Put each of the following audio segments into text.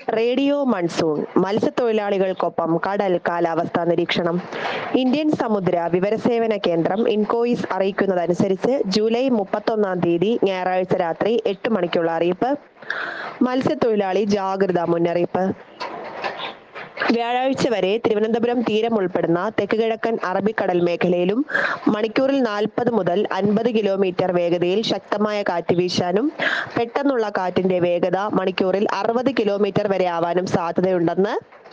radio monsoon മത്സ്യത്തൊഴിലാളികൾക്കൊപ്പം കടൽ കാലാവസ്ഥാ നിരീക്ഷണം ഇന്ത്യൻ സമുദ്ര വിവരസേവന കേന്ദ്രം ഇൻകോയിസ് അറിയിക്കുന്നതനുസരിച്ച് ജൂലൈ മുപ്പത്തൊന്നാം തീയതി ഞായറാഴ്ച രാത്രി എട്ട് മണിക്കുള്ള അറിയിപ്പ് മത്സ്യത്തൊഴിലാളി ജാഗ്രതാ മുന്നറിയിപ്പ് വ്യാഴാഴ്ച വരെ തിരുവനന്തപുരം തീരം ഉൾപ്പെടുന്ന തെക്ക് കിഴക്കൻ അറബിക്കടൽ മേഖലയിലും മണിക്കൂറിൽ നാൽപ്പത് മുതൽ അൻപത് കിലോമീറ്റർ വേഗതയിൽ ശക്തമായ കാറ്റ് വീശാനും പെട്ടെന്നുള്ള കാറ്റിന്റെ വേഗത മണിക്കൂറിൽ അറുപത് കിലോമീറ്റർ വരെ ആവാനും സാധ്യതയുണ്ടെന്ന്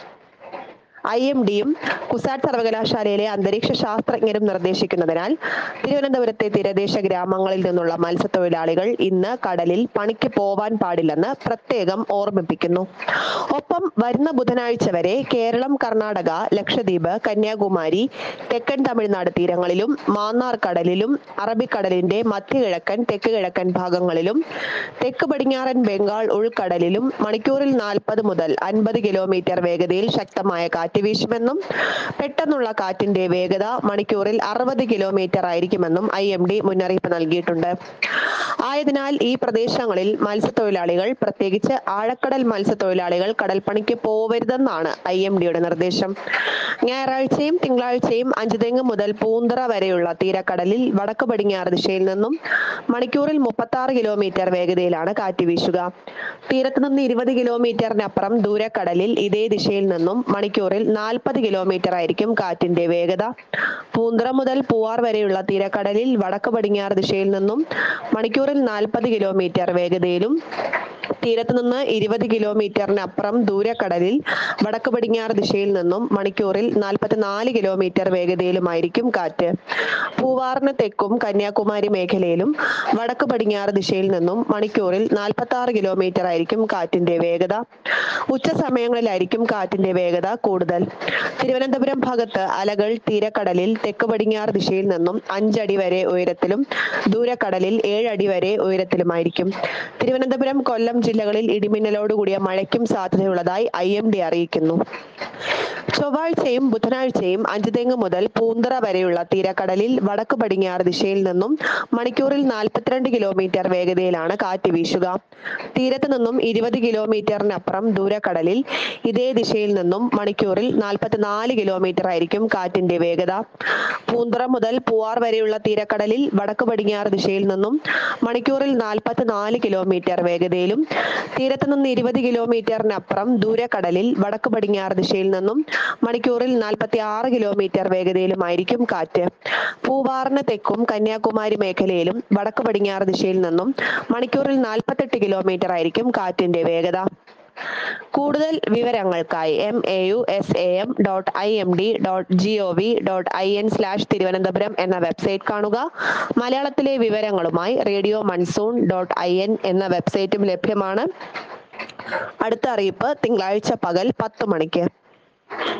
ഐ എം ഡിയും കുസാറ്റ് സർവകലാശാലയിലെ അന്തരീക്ഷ ശാസ്ത്രജ്ഞരും നിർദ്ദേശിക്കുന്നതിനാൽ തിരുവനന്തപുരത്തെ തീരദേശ ഗ്രാമങ്ങളിൽ നിന്നുള്ള മത്സ്യത്തൊഴിലാളികൾ ഇന്ന് കടലിൽ പണിക്ക് പോവാൻ പാടില്ലെന്ന് പ്രത്യേകം ഓർമ്മിപ്പിക്കുന്നു ഒപ്പം വരുന്ന ബുധനാഴ്ച വരെ കേരളം കർണാടക ലക്ഷദ്വീപ് കന്യാകുമാരി തെക്കൻ തമിഴ്നാട് തീരങ്ങളിലും മാന്നാർ കടലിലും അറബിക്കടലിന്റെ മധ്യകിഴക്കൻ തെക്ക് കിഴക്കൻ ഭാഗങ്ങളിലും തെക്ക് പടിഞ്ഞാറൻ ബംഗാൾ ഉൾക്കടലിലും മണിക്കൂറിൽ നാൽപ്പത് മുതൽ അൻപത് കിലോമീറ്റർ വേഗതയിൽ ശക്തമായ കാറ്റ് വീശുമെന്നും പെട്ടെന്നുള്ള കാറ്റിന്റെ വേഗത മണിക്കൂറിൽ അറുപത് കിലോമീറ്റർ ആയിരിക്കുമെന്നും ഐ എം ഡി മുന്നറിയിപ്പ് നൽകിയിട്ടുണ്ട് ആയതിനാൽ ഈ പ്രദേശങ്ങളിൽ മത്സ്യത്തൊഴിലാളികൾ പ്രത്യേകിച്ച് ആഴക്കടൽ മത്സ്യത്തൊഴിലാളികൾ കടൽപ്പണിക്ക് പോവരുതെന്നാണ് ഐ എം ഡിയുടെ നിർദ്ദേശം ഞായറാഴ്ചയും തിങ്കളാഴ്ചയും അഞ്ചുതെങ്ങ് മുതൽ പൂന്തറ വരെയുള്ള തീരക്കടലിൽ വടക്ക് പടിഞ്ഞാറ് ദിശയിൽ നിന്നും മണിക്കൂറിൽ മുപ്പത്തി ആറ് കിലോമീറ്റർ വേഗതയിലാണ് കാറ്റ് വീശുക തീരത്ത് നിന്ന് ഇരുപത് കിലോമീറ്ററിനപ്പുറം ദൂരക്കടലിൽ ഇതേ ദിശയിൽ നിന്നും മണിക്കൂറിൽ നാൽപ്പത് കിലോമീറ്റർ ആയിരിക്കും കാറ്റിന്റെ വേഗത പൂന്തറ മുതൽ പൂവാർ വരെയുള്ള തീരക്കടലിൽ വടക്ക് പടിഞ്ഞാറ് ദിശയിൽ നിന്നും മണിക്കൂറിൽ നാൽപ്പത് കിലോമീറ്റർ വേഗതയിലും തീരത്ത് നിന്ന് ഇരുപത് കിലോമീറ്ററിനപ്പുറം ദൂരക്കടലിൽ വടക്ക് പടിഞ്ഞാറ് ദിശയിൽ നിന്നും മണിക്കൂറിൽ നാൽപ്പത്തിനാല് കിലോമീറ്റർ വേഗതയിലുമായിരിക്കും കാറ്റ് പൂവാറിന് തെക്കും കന്യാകുമാരി മേഖലയിലും വടക്ക് പടിഞ്ഞാറ് ദിശയിൽ നിന്നും മണിക്കൂറിൽ നാൽപ്പത്തി ആറ് കിലോമീറ്റർ ആയിരിക്കും കാറ്റിന്റെ വേഗത ഉച്ച സമയങ്ങളിലായിരിക്കും കാറ്റിന്റെ വേഗത കൂടുതൽ തിരുവനന്തപുരം ഭാഗത്ത് അലകൾ തീരക്കടലിൽ തെക്ക് പടിഞ്ഞാറ് ദിശയിൽ നിന്നും അഞ്ചടി വരെ ഉയരത്തിലും ദൂരക്കടലിൽ ഏഴടി വരെ ഉയരത്തിലുമായിരിക്കും തിരുവനന്തപുരം കൊല്ലം ജില്ലകളിൽ ഇടിമിന്നലോടുകൂടിയ മഴയ്ക്കും സാധ്യതയുള്ളതായി ഐ എം ഡി അറിയിക്കുന്നു ചൊവ്വാഴ്ചയും ബുധനാഴ്ചയും അഞ്ചുതെങ്ങ് മുതൽ പൂന്തറ വരെയുള്ള തീരക്കടലിൽ വടക്ക് പടിഞ്ഞാറ് ദിശയിൽ നിന്നും മണിക്കൂറിൽ നാൽപ്പത്തിരണ്ട് കിലോമീറ്റർ വേഗതയിലാണ് കാറ്റ് വീശുക തീരത്ത് നിന്നും ഇരുപത് കിലോമീറ്ററിനപ്പുറം ദൂരക്കടലിൽ ഇതേ ദിശയിൽ നിന്നും മണിക്കൂറിൽ നാൽപ്പത്തിനാല് കിലോമീറ്റർ ആയിരിക്കും കാറ്റിന്റെ വേഗത പൂന്തറ മുതൽ പൂവാർ വരെയുള്ള തീരക്കടലിൽ വടക്ക് പടിഞ്ഞാറ് ദിശയിൽ നിന്നും മണിക്കൂറിൽ നാൽപ്പത്തിനാല് കിലോമീറ്റർ വേഗതയിലും തീരത്ത് നിന്ന് ഇരുപത് കിലോമീറ്ററിനപ്പുറം ദൂരക്കടലിൽ വടക്ക് പടിഞ്ഞാറ് ദിശയിൽ നിന്നും മണിക്കൂറിൽ നാൽപ്പത്തി ആറ് കിലോമീറ്റർ വേഗതയിലുമായിരിക്കും കാറ്റ് പൂവാറിന് തെക്കും കന്യാകുമാരി മേഖലയിലും വടക്ക് പടിഞ്ഞാറ് ദിശയിൽ നിന്നും മണിക്കൂറിൽ നാൽപ്പത്തെട്ട് കിലോമീറ്റർ ആയിരിക്കും കാറ്റിന്റെ വേഗത കൂടുതൽ വിവരങ്ങൾക്കായി M A U S A M dot I M D dot G O V dot I N slash Thiruvananthapuram എന്ന വെബ്സൈറ്റ് കാണുക മലയാളത്തിലെ വിവരങ്ങളുമായി radio monsoon dot I N എന്ന വെബ്സൈറ്റും ലഭ്യമാണ് അടുത്ത അറിയിപ്പ് തിങ്കളാഴ്ച പകൽ പത്ത് മണിക്ക്